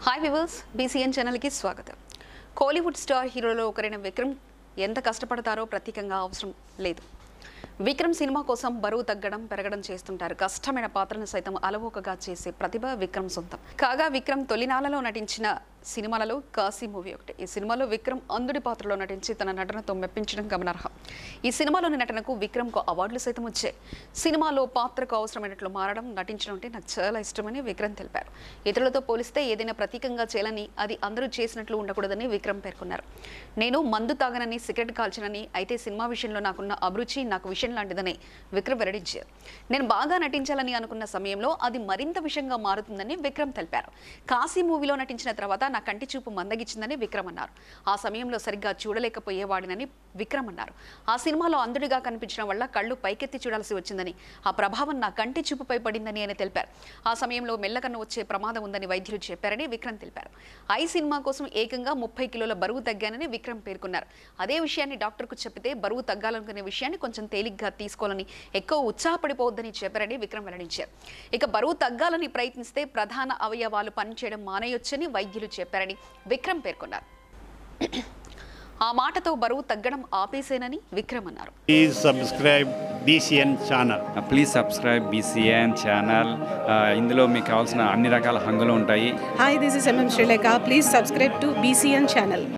Hi viewers BCN ఛానల్కి స్వాగతం Kollywood star హీరోలో ఒకరైన విక్రమ్ ఎంత కష్టపడతారో ప్రత్యేకంగా అవసరం లేదు విక్రమ్ సినిమా కోసం బరువు తగ్గడం పెరగడం చేస్తుంటారు కష్టమైన పాత్రను సైతం అలవోకగా చేసే ప్రతిభ విక్రమ్ సొంతం కాగా విక్రమ్ తొలినాలలో నటించిన సినిమాలలో కాశీ మూవీ ఒకటి ఈ సినిమాలో విక్రమ్ అందుడి పాత్రలో నటించి తన నటనతో మెప్పించడం గమనార్హం ఈ సినిమాలోని నటనకు విక్రమ్కు అవార్డులు సైతం వచ్చాయి సినిమాలో పాత్రకు అవసరమైనట్లు మారడం నటించడం అంటే నాకు చాలా ఇష్టమని విక్రమ్ తెలిపారు ఇతరులతో పోలిస్తే ఏదైనా ప్రతీకంగా చేయాలని అది అందరూ చేసినట్లు ఉండకూడదని విక్రమ్ పేర్కొన్నారు నేను మందు తాగనని సిగరెట్ కాల్చనని అయితే సినిమా విషయంలో నాకున్న అభిరుచి నాకు విషయం లాంటిదని విక్రమ్ వెల్లడించారు నేను బాగా నటించాలని అనుకున్న సమయంలో అది మరింత విషయంగా మారుతుందని విక్రమ్ తెలిపారు కాశీ మూవీలో నటించిన తర్వాత నా కంటి చూపు మందగిచ్చిందని విక్రమ్ అన్నారు ఆ సమయంలో సరిగ్గా చూడలేకపోయేవాడినని విక్రమ్ అన్నారు ఆ సినిమాలో అంధుడిగా కనిపించడం వల్ల కళ్ళు పైకెత్తి చూడాల్సి వచ్చిందని ఆ ప్రభావం నా కంటి చూపుపై పడిందని ఆయన తెలిపారు ఆ సమయంలో మెల్లకన్ను వచ్చే ప్రమాదం ఉందని వైద్యులు చెప్పారని విక్రమ్ తెలిపారు ఐ సినిమా కోసం ఏకంగా ముప్పై కిలోల బరువు తగ్గానని విక్రమ్ పేర్కొన్నారు అదే విషయాన్ని డాక్టర్కు చెప్పితే బరువు తగ్గాలనుకునే విషయాన్ని కొంచెం తేలిగ్గా తీసుకోవాలని ఎక్కువ ఉత్సాహపడిపోవద్దని చెప్పారని విక్రమ్ వెల్లడించారు ఇక బరువు తగ్గాలని ప్రయత్నిస్తే ప్రధాన అవయవాలు పనిచేయడం మానేయొచ్చని వైద్యులు చెప్పారని విక్రమ్ పేర్కొన్నారు ఆ మాటతో బరువు తగ్గడం ఆపేసేనని విక్రమ్ అన్నారు Please subscribe BCN channel. Please subscribe BCN channel ఇందులో మీకు కావాల్సిన అన్ని రకాల హంగులు ఉంటాయి Hi, this is MM Sri Lanka. Please subscribe to BCN channel.